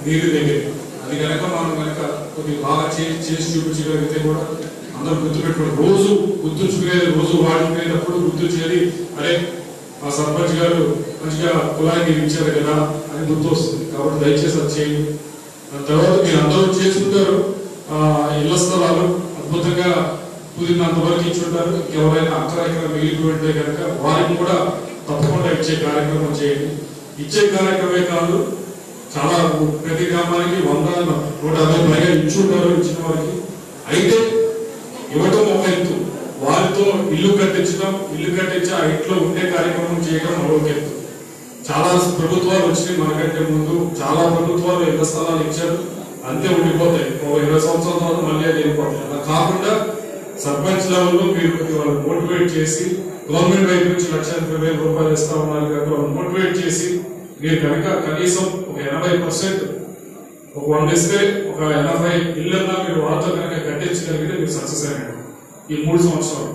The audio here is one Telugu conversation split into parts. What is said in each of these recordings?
నీరు దగ్గర అది కనుక మనం కనుక కొద్దిగా బాగా చేసి చేసి చూపించగలిగితే కూడా అందరూ గుర్తుపెట్టుకోండి రోజు గుర్తుంచుకునేది రోజు వాడుకునేటప్పుడు గుర్తుంచేది అరే మా సర్పంచ్ గారు మంచిగా కులానికి ఇచ్చారు కదా అని గుర్తు వస్తుంది కాబట్టి దయచేసి అది చేయండి దాని తర్వాత మీరు అందరూ చేసుకుంటారు ఆ, ఇళ్ల స్థలాలు అద్భుతంగా కుదిరినంత వరకు ఇచ్చుంటారు ఎవరైనా అక్కడ ఇక్కడ మిగిలిపోయింటే కనుక వారికి కూడా తప్పకుండా ఇచ్చే కార్యక్రమం చేయండి ఇచ్చే కార్యక్రమే కాదు చాలా ప్రతి గ్రామానికి వంద నూట యాభై పైగా ఇచ్చుంటారు ఇచ్చిన వారికి అయితే ఇవ్వటం ఒక ఎత్తు వారితో ఇల్లు కట్టించడం ఇల్లు కట్టించి ఆ ఇంట్లో ఉండే కార్యక్రమం చేయడం మరొక ఎత్తు చాలా ప్రభుత్వాలు వచ్చినాయి మనకంటే ముందు చాలా ప్రభుత్వాలు ఇళ్ల స్థలాలు ఇచ్చారు అంతే ఉండిపోతాయి ఒక ఇరవై సంవత్సరాల తర్వాత మళ్ళీ అది వెళ్ళిపోతాయి అలా కాకుండా సర్పంచ్ లెవెల్లో మీరు వాళ్ళని మోటివేట్ చేసి గవర్నమెంట్ వైపు నుంచి లక్ష ఎనభై వేల రూపాయలు ఇస్తా ఉన్నారు కనుక వాళ్ళని మోటివేట్ చేసి మీరు కనుక కనీసం ఒక ఎనభై పర్సెంట్ ఒక వంద ఇస్తే ఒక ఎనభై ఇళ్ళన్నా మీరు వాళ్ళతో కనుక కట్టించగలిగితే మీరు సక్సెస్ అయినట్టు ఈ మూడు సంవత్సరాలు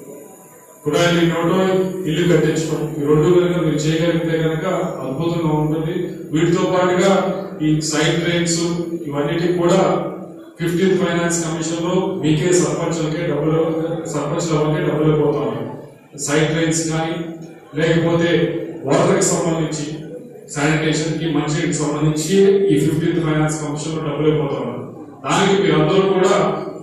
కూడా ఈ నోటో ఇల్లు కట్టించడం ఈ రెండు కనుక మీరు చేయగలిగితే కనుక అద్భుతంగా ఉంటుంది వీటితో పాటుగా ఈ సైడ్ డ్రైన్స్ ఇవన్నిటికి కూడా ఫిఫ్టీన్త్ ఫైనాన్స్ కమిషన్ లో మీకే సర్పంచులకే డబ్బులు సర్పంచ్ లెవెల్కే డబ్బులు పోతా ఉన్నాయి సైడ్ డ్రైన్స్ కానీ లేకపోతే వాటర్ కి సంబంధించి శానిటేషన్ కి మంచికి సంబంధించి ఈ ఫిఫ్టీన్త్ ఫైనాన్స్ కమిషన్ లో డబ్బులు పోతా ఉన్నారు దానికి మీరందరూ కూడా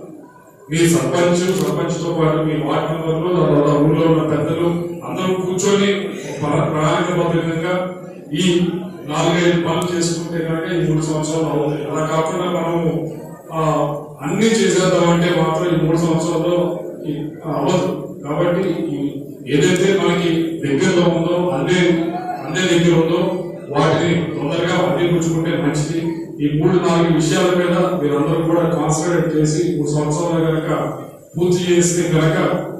మీ సర్పంచ్ సర్పంచ్ తో పాటు మీ వార్డు మెంబర్లు తర్వాత ఊళ్ళో ఉన్న పెద్దలు అందరూ కూర్చొని ఒక ప్ర- ప్రణాళికబద్ధంగా ఈ నాలుగైదు పనులు చేసుకుంటే కనుక ఈ మూడు సంవత్సరాలు అవుతాయి అలా కాకుండా మనము ఆ, అన్ని చేసేద్దామంటే మాత్రం ఈ మూడు సంవత్సరాల్లో ఈ అవ్వదు కాబట్టి ఈ ఏదైతే మనకి దగ్గరలో ఉందో అందే అందే దగ్గర ఉందో వాటిని తొందరగా అందిపుచ్చుకుంటే మంచిది ఈ మూడు నాలుగు విషయాల మీద మీరందరూ కూడా కాన్సన్ట్రేట్ చేసి మూడు సంవత్సరాలు కనుక పూర్తి చేస్తే కనుక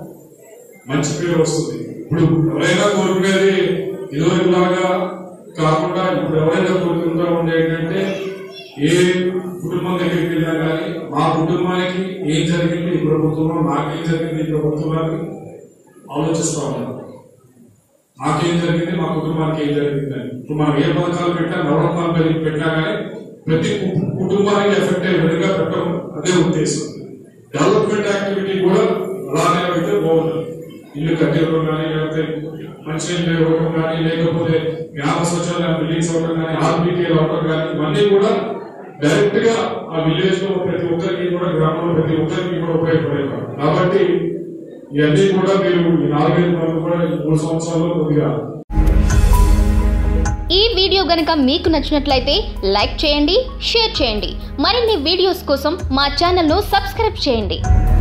మంచి పేరు వస్తుంది ఇప్పుడు ఎవరైనా కోరుకునేది ఇదివరకు లాగా కాకుండా ఇప్పుడు ఎవరైనా కోరుకుంటా ఉండే ఏంటంటే ఏ కుటుంబం దగ్గరికి వెళ్ళినా కానీ మా కుటుంబానికి ఏం జరిగింది ఈ ప్రభుత్వంలో నాకేం జరిగింది ఈ ప్రభుత్వానికి ఆలోచిస్తా ఉన్నారు నాకేం జరిగింది మా కుటుంబానికి ఏం జరిగింది అని ఇప్పుడు మనం ఏ పథకాలు పెట్టా నవరత్నాలు పెరిగి పెట్టా కానీ ప్రతి కు- కుటుంబానికి ఎఫెక్ట్ అయ్యే విధంగా పెట్టడం అదే ఉద్దేశం డెవలప్మెంట్ యాక్టివిటీ కూడా అలానే అయితే బాగుంటుంది ఇల్లు కట్టివ్వడం కానీ లేకపోతే మంచి ఇల్లు ఇవ్వడం కానీ లేకపోతే గ్రామ స్వచ్ఛాలయ బిల్డింగ్స్ అవ్వడం కానీ ఆర్బీకే అవ్వడం కానీ ఇవన్నీ కూడా డైరెక్ట్ గా ఆ విలేజ్ లో ప్రతి ఒక్కరికి కూడా గ్రామంలో ప్రతి ఒక్కరికి కూడా ఉపయోగపడేవి కాబట్టి ఇవన్నీ కూడా మీరు ఈ నాలుగైదు పనులు కూడా ఈ మూడు సంవత్సరాల్లో కొద్దిగా ఈ వీడియో గనుక మీకు నచ్చినట్లయితే లైక్ చేయండి షేర్ చేయండి మరిన్ని వీడియోస్ కోసం మా ఛానల్ను సబ్స్క్రైబ్ చేయండి